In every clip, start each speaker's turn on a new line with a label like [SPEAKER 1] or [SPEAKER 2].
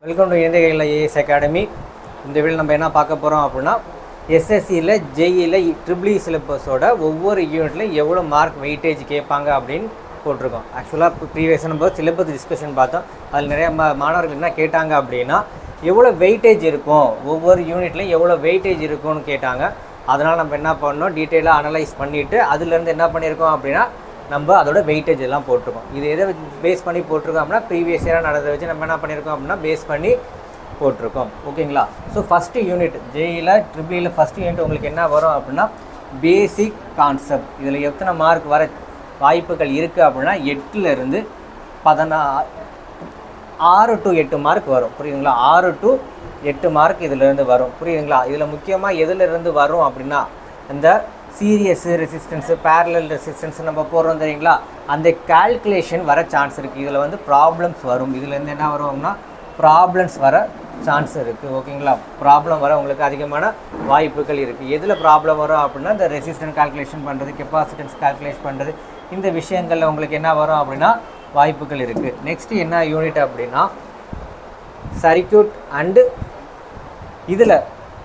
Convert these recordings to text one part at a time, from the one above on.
[SPEAKER 1] welcome to இந்திய IES academy இந்த video நம்ம என்ன பார்க்க போகிறோம் அப்படின்னா எஸ்எஸ்சியில் ஜெயியில் ட்ரிபிளி சிலபஸோட ஒவ்வொரு யூனிட்லையும் எவ்வளோ மார்க் வெயிட்டேஜ் கேட்பாங்க அப்படின்னு போட்டிருக்கோம் ஆக்சுவலாக ப்ரீவியஸாக நம்ம சிலபஸ் டிஸ்கஷன் பார்த்தோம் அதில் நிறைய மா- மாணவர்கள் என்ன கேட்டாங்க அப்படின்னா எவ்வளோ வெயிட்டேஜ் இருக்கும் ஒவ்வொரு யூனிட்லையும் எவ்வளோ வெயிட்டேஜ் இருக்கும்னு கேட்டாங்க அதனால் நம்ம என்ன பண்ணோம் டீட்டெயிலாக அனலைஸ் பண்ணிவிட்டு அதுலேருந்து என்ன பண்ணியிருக்கோம் அப்படின்னா நம்ம அதோட வெயிட்டேஜ் எல்லாம் போட்டிருக்கோம் இது எதை பேஸ் பண்ணி போட்டிருக்கோம் அப்படின்னா ப்ரீவியஸ் இயராக நடந்ததை வச்சு நம்ம என்ன பண்ணியிருக்கோம் அப்படின்னா பேஸ் பண்ணி போட்டிருக்கோம் ஓகேங்களா ஸோ ஃபஸ்ட்டு யூனிட் ஜேயில் ட்ரிபிளியில் ஃபஸ்ட்டு யூனிட் உங்களுக்கு என்ன வரும் அப்படின்னா பேசிக் கான்செப்ட் இதில் எத்தனை மார்க் வர வாய்ப்புகள் இருக்குது அப்படின்னா எட்டுலேருந்து பதினா ஆறு டு எட்டு மார்க் வரும் புரியுதுங்களா ஆறு டு எட்டு மார்க் இதிலிருந்து வரும் புரியுதுங்களா இதில் முக்கியமாக எதுலேருந்து வரும் அப்படின்னா இந்த சீரியஸ் ரெசிஸ்டன்ஸு பேரலல் ரெசிஸ்டன்ஸ் நம்ம போடுறோம் தெரியுங்களா அந்த கால்குலேஷன் வர சான்ஸ் இருக்குது இதில் வந்து ப்ராப்ளம்ஸ் வரும் இதுலேருந்து என்ன வரும் அப்படின்னா ப்ராப்ளம்ஸ் வர சான்ஸ் இருக்குது ஓகேங்களா ப்ராப்ளம் வர உங்களுக்கு அதிகமான வாய்ப்புகள் இருக்குது எதில் ப்ராப்ளம் வரும் அப்படின்னா இந்த ரெசிஸ்டன்ஸ் கால்குலேஷன் பண்ணுறது கெப்பாசிட்டன்ஸ் கால்குலேட் பண்ணுறது இந்த விஷயங்களில் உங்களுக்கு என்ன வரும் அப்படின்னா வாய்ப்புகள் இருக்குது நெக்ஸ்ட் என்ன யூனிட் அப்படின்னா சர்க்யூட் அண்டு இதில்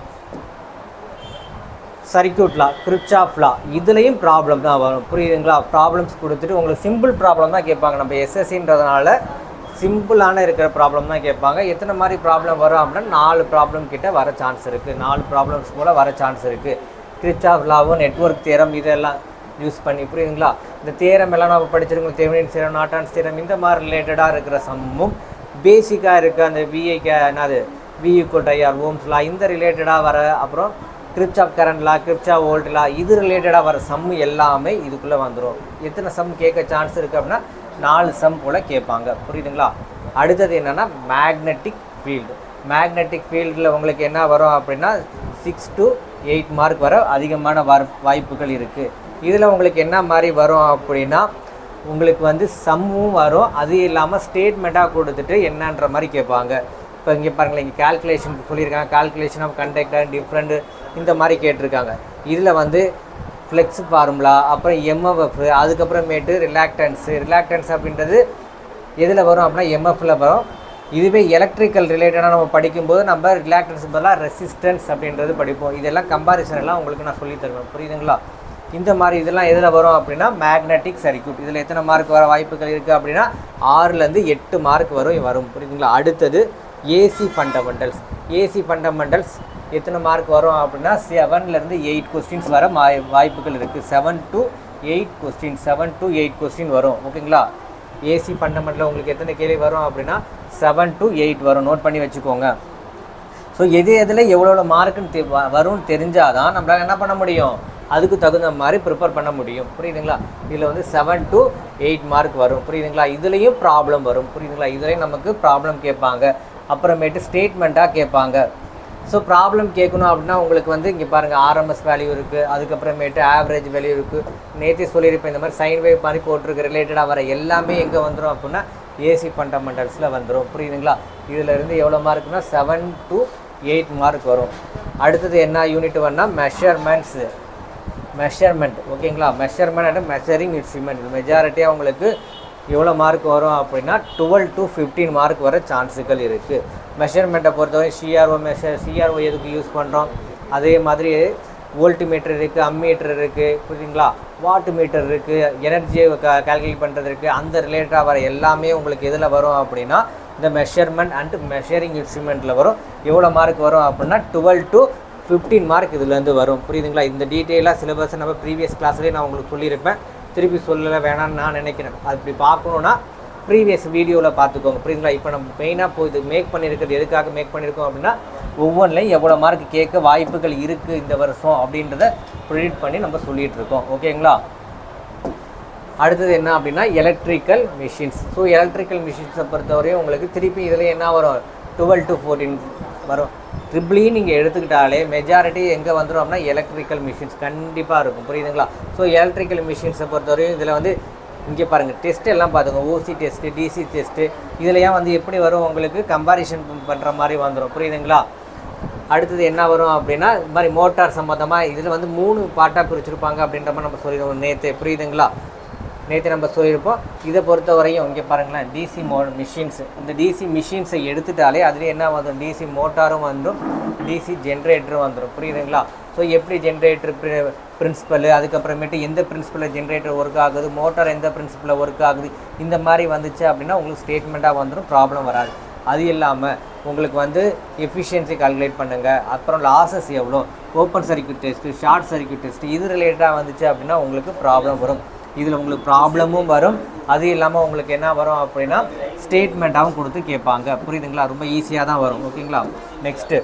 [SPEAKER 1] சர்க்யூட் லா கிரிப்சாஃப் லா இதுலேயும் ப்ராப்ளம் தான் வரும் புரியுதுங்களா ப்ராப்ளம்ஸ் கொடுத்துட்டு உங்களுக்கு சிம்பிள் ப்ராப்ளம் தான் கேட்பாங்க நம்ம எஸ்எஸ்சின்றதுனால சிம்பிளான இருக்கிற ப்ராப்ளம் தான் கேட்பாங்க எத்தனை மாதிரி ப்ராப்ளம் வரும் அப்படின்னா நாலு ப்ராப்ளம் கிட்ட வர சான்ஸ் இருக்குது நாலு ப்ராப்ளம்ஸ் போல் வர சான்ஸ் இருக்குது கிரிப்சாஃப் லாவும் நெட்வொர்க் தேரம் இதெல்லாம் யூஸ் பண்ணி புரியுதுங்களா இந்த தேரம் எல்லாம் நம்ம படிச்சிருக்கோம் தெவனின் தேரம் நாட்டான்ஸ் தேரம் இந்த மாதிரி ரிலேட்டடாக இருக்கிற சம்மும் பேசிக்காக இருக்க அந்த விஐக்கு என்னது விஇ கொட்டையார் ஓம்ஸ்லா இந்த ரிலேட்டடாக வர அப்புறம் கிரிப்சாப் கரண்ட் லா கிரிப்சாப் வோல்ட் லா இது ரிலேட்டடாக வர சம் எல்லாமே இதுக்குள்ளே வந்துடும் எத்தனை சம் கேட்க சான்ஸ் இருக்குது அப்படின்னா நாலு சம் போல் கேட்பாங்க புரியுதுங்களா அடுத்தது என்னென்னா மேக்னெட்டிக் ஃபீல்டு மேக்னெட்டிக் ஃபீல்டில் உங்களுக்கு என்ன வரும் அப்படின்னா சிக்ஸ் to எயிட் மார்க் வர அதிகமான வார் வாய்ப்புகள் இருக்குது இதில் உங்களுக்கு என்ன மாதிரி வரும் அப்படின்னா உங்களுக்கு வந்து சம்மும் வரும் அது இல்லாமல் ஸ்டேட்மெண்ட்டாக கொடுத்துட்டு என்னன்ற மாதிரி கேட்பாங்க இப்போ இங்கே பாருங்களேன் இங்கே கால்குலேஷன் சொல்லியிருக்காங்க கால்குலேஷன் ஆஃப் கண்டக்டர் டிஃப்ரெண்ட் இந்த மாதிரி கேட்டிருக்காங்க இதில் வந்து ஃப்ளெக்ஸ் ஃபார்முலா அப்புறம் எம்எஃப் அதுக்கப்புறமேட்டு ரிலாக்டன்ஸு ரிலாக்டன்ஸ் அப்படின்றது எதில் வரும் அப்படின்னா எம்எஃப்ல வரும் இதுவே எலக்ட்ரிக்கல் ரிலேட்டடாக நம்ம படிக்கும்போது நம்ம ரிலாக்டன்ஸ் பதிலாக ரெசிஸ்டன்ஸ் அப்படின்றது படிப்போம் இதெல்லாம் கம்பாரிசன் எல்லாம் உங்களுக்கு நான் சொல்லி தருவேன் புரியுதுங்களா இந்த மாதிரி இதெல்லாம் எதில் வரும் அப்படின்னா மேக்னெட்டிக் சர்க்யூட் இதில் எத்தனை மார்க் வர வாய்ப்புகள் இருக்குது அப்படின்னா ஆறுலேருந்து எட்டு மார்க் வரும் வரும் புரியுதுங்களா அடுத்தது ஏசி ஃபண்டமெண்டல்ஸ் ஏசி ஃபண்டமெண்டல்ஸ் எத்தனை மார்க் வரும் அப்படின்னா செவன்லேருந்து எயிட் கொஸ்டின்ஸ் வர வாய் வாய்ப்புகள் இருக்குது seven to eight question seven to eight question வரும் ஓகேங்களா ஏசி ஃபண்டமெண்டலில் உங்களுக்கு எத்தனை கேள்வி வரும் அப்படின்னா செவன் to எயிட் வரும் நோட் பண்ணி வச்சுக்கோங்க ஸோ எது எதில் எவ்வளோ மார்க்குன்னு தெ வ- வரும்னு தெரிஞ்சால் தான் நம்மளால் என்ன பண்ண முடியும் அதுக்கு தகுந்த மாதிரி ப்ரிப்பேர் பண்ண முடியும் புரியுதுங்களா இதில் வந்து செவன் to எயிட் மார்க் வரும் புரியுதுங்களா இதுலேயும் ப்ராப்ளம் வரும் புரியுதுங்களா இதுலேயும் நமக்கு ப்ராப்ளம் கேட்பாங்க அப்புறமேட்டு ஸ்டேட்மெண்ட்டாக கேட்பாங்க ஸோ ப்ராப்ளம் கேட்கணும் அப்படின்னா உங்களுக்கு வந்து இங்கே பாருங்கள் ஆர்எம்எஸ் வேல்யூ இருக்குது அதுக்கப்புறமேட்டு ஆவரேஜ் வேல்யூ இருக்குது நேற்றே சொல்லியிருப்பேன் இந்த மாதிரி சைன் வேவ் மாதிரி போட்டிருக்கு ரிலேட்டடாக வர எல்லாமே எங்கே வந்துடும் அப்படின்னா ஏசி ஃபண்டமெண்டல்ஸில் வந்துடும் புரியுதுங்களா இதில் இருந்து எவ்வளோ மார்க்னா செவன் to எயிட் மார்க் வரும் அடுத்தது என்ன யூனிட் வேணால் மெஷர்மெண்ட்ஸு மெஷர்மெண்ட் ஓகேங்களா மெஷர்மெண்ட் அண்ட் மெஷரிங் இன்ஸ்ட்ருமெண்ட் இது மெஜாரிட்டியாக உங்களுக்கு எவ்வளோ மார்க் வரும் அப்படின்னா டுவெல் to ஃபிஃப்டீன் மார்க் வர சான்ஸுகள் இருக்குது மெஷர்மெண்ட்டை பொறுத்தவரை சிஆர்ஓ மெஷர் சிஆர்ஓ எதுக்கு யூஸ் பண்ணுறோம் அதே மாதிரி வோல்ட் மீட்டர் இருக்குது அம்மீட்டர் இருக்குது புரியுதுங்களா வாட் மீட்டர் இருக்குது எனர்ஜியை கால்குலேட் பண்ணுறது இருக்குது அந்த ரிலேட்டடாக வர எல்லாமே உங்களுக்கு எதில் வரும் அப்படின்னா இந்த மெஷர்மெண்ட் அண்ட் மெஷரிங் இன்ஸ்ட்ருமெண்ட்டில் வரும் எவ்வளோ மார்க் வரும் அப்படின்னா டுவெல் to ஃபிஃப்டீன் மார்க் இதுலேருந்து வரும் புரியுதுங்களா இந்த டீட்டெயிலாக சிலபஸ் நம்ம ப்ரீவியஸ் கிளாஸ்லேயே நான் உங்களுக்கு சொல்லியிருப்பேன் திருப்பி சொல்லலை வேணாம்னு நான் நினைக்கிறேன் அது இப்படி பார்க்கணுன்னா ப்ரீவியஸ் வீடியோவில் பார்த்துக்கோங்க புரியுதுங்களா இப்போ நம்ம மெயினாக போய் இது மேக் பண்ணியிருக்கிறது எதுக்காக மேக் பண்ணியிருக்கோம் அப்படின்னா ஒவ்வொன்றிலையும் எவ்வளோ மார்க் கேட்க வாய்ப்புகள் இருக்குது இந்த வருஷம் அப்படின்றத ப்ரிடிக்ட் பண்ணி நம்ம சொல்லிகிட்டு இருக்கோம் ஓகேங்களா அடுத்தது என்ன அப்படின்னா எலக்ட்ரிக்கல் மிஷின்ஸ் ஸோ எலக்ட்ரிக்கல் மிஷின்ஸை பொறுத்தவரையும் உங்களுக்கு திருப்பி இதில் என்ன வரும் டுவெல் to ஃபோர்டீன் வரும் ட்ரிபிளி நீங்கள் எடுத்துக்கிட்டாலே மெஜாரிட்டி எங்கே வந்துடும் அப்படின்னா எலக்ட்ரிக்கல் மிஷின்ஸ் கண்டிப்பாக இருக்கும் புரியுதுங்களா ஸோ எலக்ட்ரிக்கல் மிஷின்ஸை பொறுத்தவரையும் இதில் வந்து இங்கே பாருங்கள் டெஸ்ட் எல்லாம் பார்த்துங்க ஓசி டெஸ்ட்டு டிசி டெஸ்ட்டு இதுலையும் வந்து எப்படி வரும் உங்களுக்கு கம்பாரிஷன் பண்ணுற மாதிரி வந்துடும் புரியுதுங்களா அடுத்தது என்ன வரும் அப்படின்னா இது மாதிரி மோட்டார் சம்மந்தமாக இதில் வந்து மூணு பாட்டாக பிரிச்சிருப்பாங்க அப்படின்ற மாதிரி நம்ம சொல்லிடுவோம் நேற்று புரியுதுங்களா நேற்று நம்ம சொல்லியிருப்போம் இதை பொறுத்த வரையும் இங்கே பாருங்களேன் டிசி மோ மிஷின்ஸ் இந்த டிசி மிஷின்ஸை எடுத்துட்டாலே அதுலேயே என்ன வந்துடும் டிசி மோட்டாரும் வந்துடும் டிசி ஜென்ரேட்டரும் வந்துடும் புரியுதுங்களா ஸோ எப்படி ஜென்ரேட்டர் பிரின்சிபல் அதுக்கப்புறமேட்டு எந்த பிரின்சிபலில் ஜென்ரேட்டர் ஒர்க் ஆகுது மோட்டார் எந்த பிரின்சிபலில் ஒர்க் ஆகுது இந்த மாதிரி வந்துச்சு அப்படின்னா உங்களுக்கு ஸ்டேட்மெண்ட்டாக வந்துடும் ப்ராப்ளம் வராது அது இல்லாமல் உங்களுக்கு வந்து எஃபிஷியன்சி கால்குலேட் பண்ணுங்கள் அப்புறம் லாசஸ் எவ்வளோ open circuit test short circuit test இது ரிலேட்டடாக வந்துச்சு அப்படின்னா உங்களுக்கு ப்ராப்ளம் வரும் இதில் உங்களுக்கு ப்ராப்ளமும் வரும் அது இல்லாமல் உங்களுக்கு என்ன வரும் அப்படின்னா ஸ்டேட்மெண்ட்டாகவும் கொடுத்து கேட்பாங்க புரியுதுங்களா ரொம்ப ஈஸியாக தான் வரும் ஓகேங்களா நெக்ஸ்ட்டு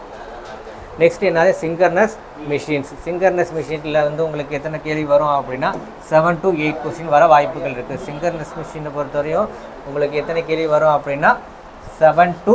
[SPEAKER 1] நெக்ஸ்ட் என்னது சிங்கர்னஸ் மிஷின்ஸ் சிங்கர்னஸ் மிஷினில் வந்து உங்களுக்கு எத்தனை கேள்வி வரும் அப்படின்னா செவன் to எயிட் கொஸ்டின் வர வாய்ப்புகள் இருக்குது சிங்கர்னஸ் மிஷினை பொறுத்தவரையும் உங்களுக்கு எத்தனை கேள்வி வரும் அப்படின்னா செவன் to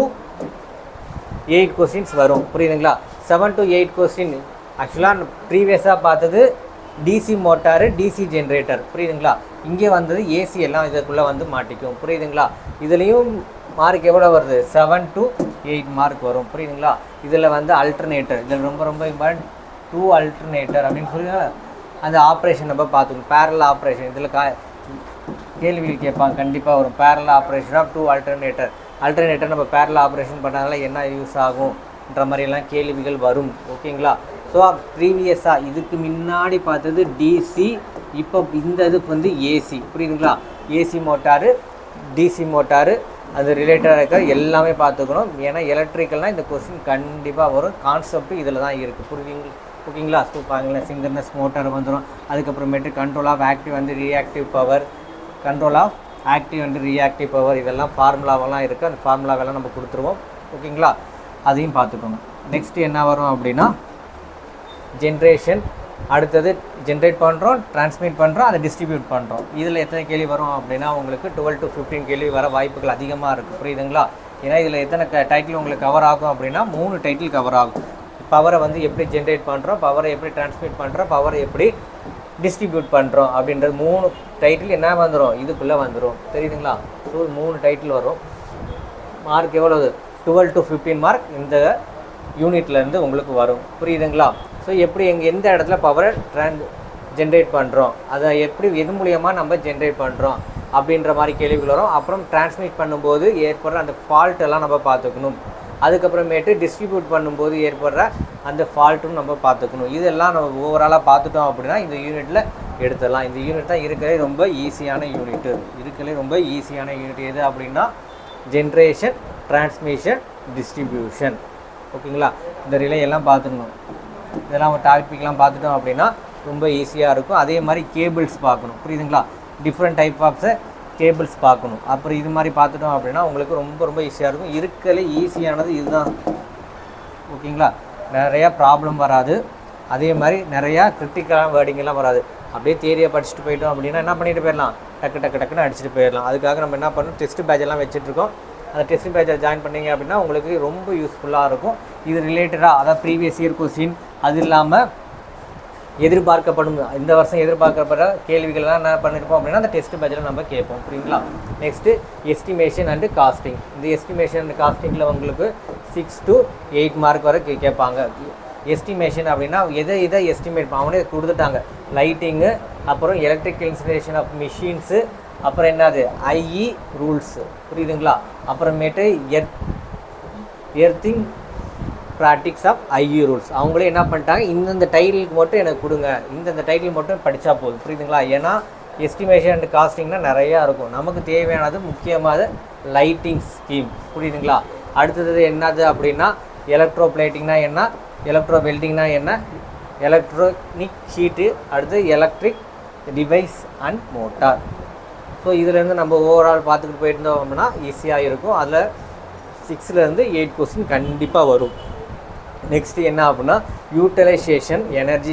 [SPEAKER 1] எயிட் கொஸ்டின்ஸ் வரும் புரியுதுங்களா செவன் to எயிட் கொஸ்டின் ஆக்சுவலாக ப்ரீவியஸாக பார்த்தது டிசி மோட்டாரு டிசி ஜென்ரேட்டர் புரியுதுங்களா இங்கே வந்தது ஏசி எல்லாம் இதுக்குள்ளே வந்து மாட்டிக்கும் புரியுதுங்களா இதுலேயும் மார்க் எவ்வளோ வருது செவன் to எயிட் மார்க் வரும் புரியுதுங்களா இதில் வந்து அல்டர்னேட்டர் இதில் ரொம்ப ரொம்ப இம்பார்ட்டன்ட் டூ அல்டர்னேட்டர் அப்படின்னு சொல்லி அந்த ஆப்ரேஷன் நம்ம பார்த்துக்கணும் பேரல் ஆப்ரேஷன் இதில் கா கேள்விகள் கேட்பாங்க கண்டிப்பாக வரும் parallel operation of two alternator alternator நம்ம பேரல் ஆப்ரேஷன் பண்ணனால என்ன யூஸ் ஆகும்ன்ற மாதிரியெல்லாம் கேள்விகள் வரும் ஓகேங்களா ஸோ ப்ரீவியஸாக இதுக்கு முன்னாடி பார்த்தது டிசி இப்போ இந்த இது வந்து ஏசி புரியுதுங்களா ஏசி மோட்டாரு டிசி மோட்டாரு அது ரிலேட்டடாக இருக்கிற எல்லாமே பார்த்துக்கணும் ஏன்னா எலக்ட்ரிக்கல்னால் இந்த கொஸ்டின் கண்டிப்பாக வரும் கான்செப்ட் இதில் தான் இருக்குது புரியுதுங்களா ஓகேங்களா ஸோ பாருங்களேன் சிங்கர்னஸ் மோட்டார் வந்துடும் அதுக்கப்புறமேட்டு கண்ட்ரோல் ஆஃப் ஆக்டிவ் வந்து reactive power control of active and reactive power இதெல்லாம் ஃபார்முலாவெல்லாம் இருக்குது அந்த ஃபார்முலாவெல்லாம் நம்ம கொடுத்துருவோம் ஓகேங்களா அதையும் பார்த்துக்கோங்க நெக்ஸ்ட் என்ன வரும் அப்படின்னா ஜென்ரேஷன் அடுத்தது ஜென்ரேட் பண்ணுறோம் ட்ரான்ஸ்மிட் பண்ணுறோம் அதை டிஸ்ட்ரிபியூட் பண்ணுறோம் இதில் எத்தனை கேள்வி வரும் அப்படின்னா உங்களுக்கு டுவெல் டு ஃபிஃப்டீன் கேள்வி வர வாய்ப்புகள் அதிகமாக இருக்குது புரியுதுங்களா ஏன்னா இதில் எத்தனை க டைட்டில் உங்களுக்கு கவர் ஆகும் அப்படின்னா மூணு டைட்டில் கவர் ஆகும் பவரை வந்து எப்படி ஜென்ரேட் பண்ணுறோம் பவரை எப்படி ட்ரான்ஸ்மிட் பண்ணுறோம் பவரை எப்படி டிஸ்ட்ரிபியூட் பண்ணுறோம் அப்படின்றது மூணு டைட்டில் என்ன வந்துடும் இதுக்குள்ளே வந்துடும் தெரியுதுங்களா ஸோ மூணு டைட்டில் வரும் மார்க் எவ்வளவு டுவெல் டு ஃபிஃப்டீன் மார்க் இந்த யூனிட்லேருந்து உங்களுக்கு வரும் புரியுதுங்களா ஸோ எப்படி எங்கள் எந்த இடத்துல பவரை ட்ரான் ஜென்ரேட் பண்ணுறோம் அதை எப்படி எது மூலியமாக நம்ம ஜென்ரேட் பண்ணுறோம் அப்படின்ற மாதிரி கேள்விகள் வரும் அப்புறம் டிரான்ஸ்மிட் பண்ணும்போது ஏற்படுற அந்த ஃபால்ட் எல்லாம் நம்ம பார்த்துக்கணும் அதுக்கப்புறமேட்டு டிஸ்ட்ரிபியூட் பண்ணும்போது ஏற்படுற அந்த ஃபால்ட்டும் நம்ம பார்த்துக்கணும் இதெல்லாம் நம்ம ஓவராலாக பார்த்துட்டோம் அப்படின்னா இந்த யூனிட்டில் எடுத்துடலாம் இந்த யூனிட் தான் இருக்கிறதே ரொம்ப ஈஸியான யூனிட்டு இருக்கிறதே ரொம்ப ஈஸியான யூனிட் எது அப்படின்னா ஜென்ரேஷன் டிரான்ஸ்மிஷன் டிஸ்ட்ரிபியூஷன் ஓகேங்களா இந்த ரிலே எல்லாம் பார்த்துக்கணும் இதெல்லாம் ஒரு டாபிக்லாம் பார்த்துட்டோம் அப்படின்னா ரொம்ப ஈஸியாக இருக்கும் அதே மாதிரி கேபிள்ஸ் பார்க்கணும் புரியுதுங்களா டிஃப்ரெண்ட் டைப் ஆஃப்ஸை கேபிள்ஸ் பார்க்கணும் அப்புறம் இது மாதிரி பார்த்துட்டோம் அப்படின்னா உங்களுக்கு ரொம்ப ரொம்ப ஈஸியாக இருக்கும் இருக்கலே ஈஸியானது இதுதான் ஓகேங்களா நிறையா ப்ராப்ளம் வராது அதே மாதிரி நிறையா கிரிட்டிக்கலான வேர்டிங்கெல்லாம் வராது அப்படியே தேரியை படிச்சுட்டு போயிட்டோம் அப்படின்னா என்ன பண்ணிட்டு போயிடலாம் டக்கு டக்கு டக்குன்னு அடிச்சுட்டு போயிடலாம் அதுக்காக நம்ம என்ன பண்ணணும் டெஸ்ட் பேட்ச் எல்லாம் வச்சுட்ருக்கோம் அந்த டெஸ்ட் பேட்சில் ஜாயின் பண்ணீங்க அப்படின்னா உங்களுக்கு ரொம்ப யூஸ்ஃபுல்லாக இருக்கும் இது ரிலேட்டடாக அதாவது ப்ரீவியஸ் இயர் கொஸ்டின் அது இல்லாமல் எதிர்பார்க்கப்படும் இந்த வருஷம் எதிர்பார்க்கப்படுற கேள்விகள்லாம் என்ன பண்ணியிருப்போம் அப்படின்னா அந்த டெஸ்ட் பேட்சில் நம்ம கேட்போம் புரியுங்களா நெக்ஸ்ட்டு எஸ்டிமேஷன் அண்டு காஸ்டிங் இந்த எஸ்டிமேஷன் அண்ட் காஸ்டிங்கில் உங்களுக்கு சிக்ஸ் to எயிட் மார்க் வரை கே- கேட்பாங்க எஸ்டிமேஷன் அப்படின்னா எதை இதை எஸ்டிமேட் அவனே கொடுத்துட்டாங்க லைட்டிங்கு அப்புறம் எலக்ட்ரிக்கல் இன்ஸ்டலேஷன் ஆஃப் மிஷின்ஸு அப்புறம் என்னது ஐஇ ரூல்ஸ் புரியுதுங்களா அப்புறமேட்டு earth earthing practice of IE rules அவங்களே என்ன பண்ணிட்டாங்க இந்தந்த டைட்டிலுக்கு மட்டும் எனக்கு கொடுங்க இந்தந்த டைட்டில் மட்டும் படித்தா போதும் புரியுதுங்களா ஏன்னா எஸ்டிமேஷன் அண்ட் காஸ்டிங்னா நிறையா இருக்கும் நமக்கு தேவையானது முக்கியமாக லைட்டிங் ஸ்கீம் புரியுதுங்களா அடுத்தது என்னது அப்படின்னா எலக்ட்ரோ பிளேட்டிங்னா என்ன எலக்ட்ரோ வெல்டிங்னா என்ன எலக்ட்ரானிக் ஹீட்டு அடுத்து electric device and motor so இதுலேருந்து நம்ம ஓவரால் பார்த்துக்கிட்டு போயிருந்தோம் அப்படின்னா ஈஸியாக இருக்கும் அதில் சிக்ஸ்லேருந்து எயிட் கொஸ்டின் கண்டிப்பாக வரும் நெக்ஸ்ட் என்ன அப்படின்னா யூட்டிலைசேஷன் எனர்ஜி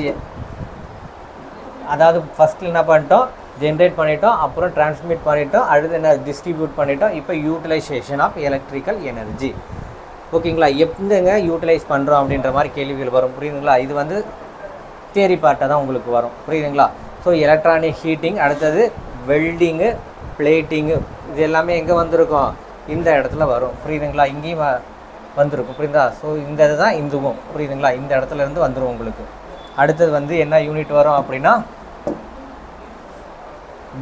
[SPEAKER 1] அதாவது ஃபஸ்ட்டில் என்ன பண்ணிட்டோம் ஜென்ரேட் பண்ணிட்டோம் அப்புறம் டிரான்ஸ்மிட் பண்ணிட்டோம் அடுத்து என்ன டிஸ்ட்ரிபியூட் பண்ணிட்டோம் இப்போ யூட்டிலைசேஷன் ஆஃப் எலக்ட்ரிக்கல் எனர்ஜி ஓகேங்களா எப்படிங்க யூட்டிலைஸ் பண்ணுறோம் அப்படின்ற மாதிரி கேள்விகள் வரும் புரியுதுங்களா இது வந்து தியரி பார்ட்டாக தான் உங்களுக்கு வரும் புரியுதுங்களா ஸோ எலக்ட்ரானிக் ஹீட்டிங் அடுத்தது வெல்டிங்கு பிளேட்டிங்கு இது எல்லாமே எங்கே வந்திருக்கும் இந்த இடத்துல வரும் புரியுதுங்களா இங்கேயும் வ- வந்திருக்கும் புரியுதா ஸோ இந்த இதுதான் இதுவும் புரியுதுங்களா இந்த இடத்துல இருந்து வந்துடும் உங்களுக்கு அடுத்தது வந்து என்ன யூனிட் வரும் அப்படின்னா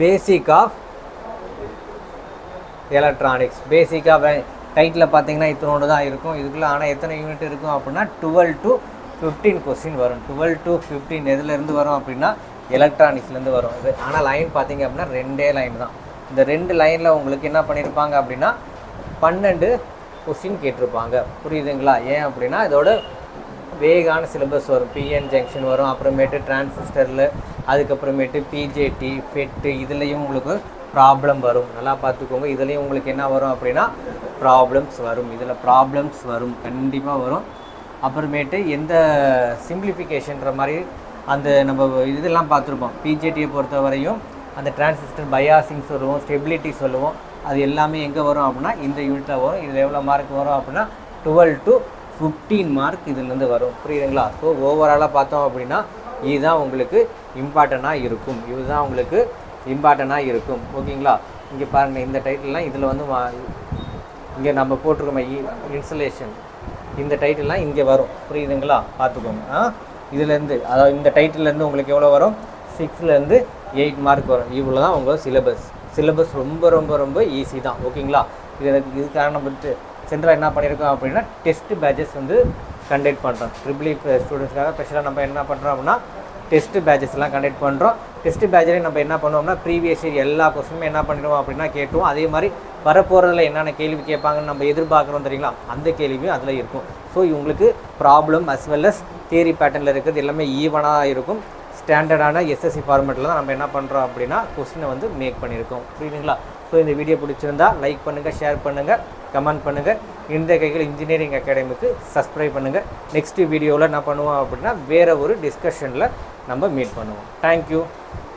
[SPEAKER 1] பேசிக் ஆஃப் எலக்ட்ரானிக்ஸ் பேசிக்காக டைட்டில் பார்த்தீங்கன்னா இத்தனோடு தான் இருக்கும் இதுக்குள்ளே ஆனால் எத்தனை யூனிட் இருக்கும் அப்படின்னா டுவெல் டு ஃபிஃப்டீன் கொஸ்டின் வரும் டுவெல் டு ஃபிஃப்டீன் எதுலேருந்து வரும் அப்படின்னா எலக்ட்ரானிக்ஸ்லேருந்து வரும் இது ஆனால் லைன் பார்த்தீங்க அப்படின்னா ரெண்டே லைன் தான் இந்த ரெண்டு லைனில் உங்களுக்கு என்ன பண்ணியிருப்பாங்க அப்படின்னா பன்னெண்டு கொஸ்டின் கேட்டிருப்பாங்க புரியுதுங்களா ஏன் அப்படின்னா இதோட வேகான சிலபஸ் வரும் பிஎன் ஜங்ஷன் வரும் அப்புறமேட்டு டிரான்சிஸ்டரில் அதுக்கப்புறமேட்டு பிஜேடி ஃபெட்டு இதுலேயும் உங்களுக்கு ப்ராப்ளம் வரும் நல்லா பார்த்துக்கோங்க இதுலேயும் உங்களுக்கு என்ன வரும் அப்படின்னா ப்ராப்ளம்ஸ் வரும் இதில் ப்ராப்ளம்ஸ் வரும் கண்டிப்பாக வரும் அப்புறமேட்டு எந்த சிம்பிளிஃபிகேஷன்ற மாதிரி அந்த நம்ம இதெல்லாம் பார்த்துருப்போம் பிஜேடியை பொறுத்த வரையும் அந்த டிரான்சிஸ்டர் பயாசிங் சொல்லுவோம் ஸ்டெபிலிட்டி சொல்லுவோம் அது எல்லாமே எங்கே வரும் அப்படின்னா இந்த யூனிட்டில் வரும் இதில் எவ்வளோ மார்க் வரும் அப்படின்னா டுவெல் டு ஃபிஃப்டீன் மார்க் இதுலேருந்து வரும் புரியுதுங்களா ஸோ ஓவராலாக பார்த்தோம் அப்படின்னா இதுதான் உங்களுக்கு இம்பார்ட்டண்ட்டாக இருக்கும் இதுதான் உங்களுக்கு இம்பார்ட்டண்ட்டாக இருக்கும் ஓகேங்களா இங்கே பாருங்கள் இந்த டைட்டில்லாம் இதில் வந்து இங்கே நம்ம போட்டிருக்கோம் இன்ஸ்டலேஷன் இந்த டைட்டில்லாம் இங்கே வரும் புரியுதுங்களா பார்த்துக்கோங்க ஆ இதுலேருந்து அதாவது இந்த டைட்டிலேருந்து உங்களுக்கு எவ்வளோ வரும் சிக்ஸ்லேருந்து எயிட் மார்க் வரும் இவ்வளோ தான் உங்களோட சிலபஸ் சிலபஸ் ரொம்ப ரொம்ப ரொம்ப ஈஸி தான் ஓகேங்களா இது இதுக்காக நம்ம சென்ட்ரல் என்ன பண்ணியிருக்கோம் அப்படின்னா டெஸ்ட் பேட்சஸ் வந்து கண்டக்ட் பண்ணுறோம் ட்ரிபிள் ஸ்டூடெண்ட்ஸ்க்காக ஸ்பெஷலாக நம்ம என்ன பண்ணுறோம் அப்படின்னா டெஸ்ட் பேட்சஸ்லாம் கண்டக்ட் பண்ணுறோம் டெஸ்ட் பேட்சில் நம்ம என்ன பண்ணுவோம்னா ப்ரீவியஸ் இயர் எல்லா கொஸ்டினுமே என்ன பண்ணிடுவோம் அப்படின்னா கேட்டுவோம் அதே மாதிரி வரப்போகிறதுல என்னென்ன கேள்வி கேட்பாங்கன்னு நம்ம எதிர்பார்க்குறோம் தெரியுங்களா அந்த கேள்வியும் அதில் இருக்கும் ஸோ இவங்களுக்கு problem as well as theory பேட்டர்னில் இருக்கிறது எல்லாமே ஈவனாக இருக்கும் ஸ்டாண்டர்டான எஸ்எஸ்சி ஃபார்மேட்டில் தான் நம்ம என்ன பண்ணுறோம் அப்படின்னா கொஸ்டினை வந்து மேக் பண்ணியிருக்கோம் புரியுதுங்களா ஸோ இந்த வீடியோ பிடிச்சிருந்தா லைக் பண்ணுங்கள் ஷேர் பண்ணுங்கள் கமெண்ட் பண்ணுங்கள் இந்த கைகள் இன்ஜினியரிங் அகாடமிக்கு சப்ஸ்கிரைப் பண்ணுங்கள் நெக்ஸ்ட் வீடியோவில் என்ன பண்ணுவோம் அப்படின்னா வேறு ஒரு டிஸ்கஷனில் நம்ம மீட் பண்ணுவோம் தேங்க்யூ